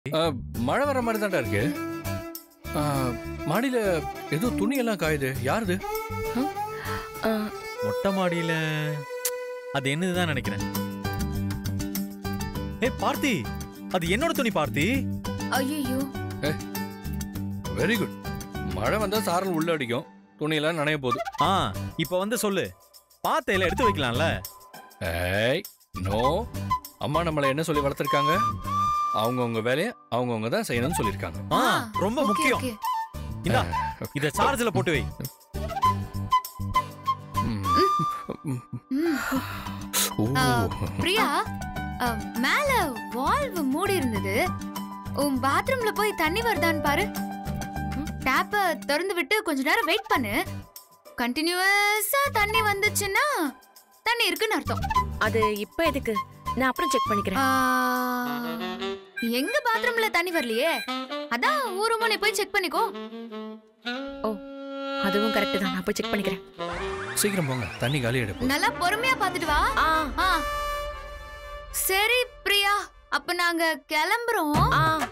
ஆ, மழை வர மாதிரி தான்டா இருக்கு ஆ, மாடியில ஏதோ துணி எல்லாம் காயுது யாருது ஆ, மொட்டை மாடியில அது என்னதுதான் நினைக்கிறேன் ஏய் பார்த்தி அது என்னோட துணி பார்த்தி ஐயையோ வெரி குட் மழை வந்தா சாரல் உள்ள அடிக்கும் துணியெல்லாம் நனைய போகுது ஆ இப்போ வந்து சொல்லு பாத்தையில எடுத்து வைக்கலாம்ல ஏய் நோ அம்மா நம்மளை என்ன சொல்லி வளர்த்துருக்காங்க அவங்கவுங்க வேலையை அவங்கவுங்க தான் செய்யணும்னு சொல்லியிருக்காங்க ஆ ஆ, ரொம்ப ஓகே, முக்கியம் ஓகே. இந்தா இத சார்ஜ்ல போட்டு வை ம். ம். ஓ. ஆ, பிரியா ஆ, மேல வால்வ் மூடி இருந்தது உன் பாத்ரூம்ல போய் தண்ணி வருதான்னு பாரு டேப்ப திறந்து விட்டு கொஞ்ச நேரம் வெயிட் பண்ணு கண்டினியூஸா தண்ணி வந்துச்சுன்னா தண்ணி இருக்குன்னு அர்த்தம் அது இப்ப எதுக்கு நான் அப்புறம் செக் பண்ணிக்கிறேன் ஆ, எங்க பாத்ரூம்ல தண்ணி வரலையே அதான் ஊரு முனை போய் செக் பண்ணிக்கோ அதுவும் கரெக்ட் தான் நான் போய் செக் பண்ணிக்கிறேன் சீக்கிரம் போங்க தண்ணி காலி எடுப்போம் நல்லா பொறுமையா பாத்துட்டு வா ஆ ஆ. சரி பிரியா அப்ப நாங்க கிளம்புறோம் ஆ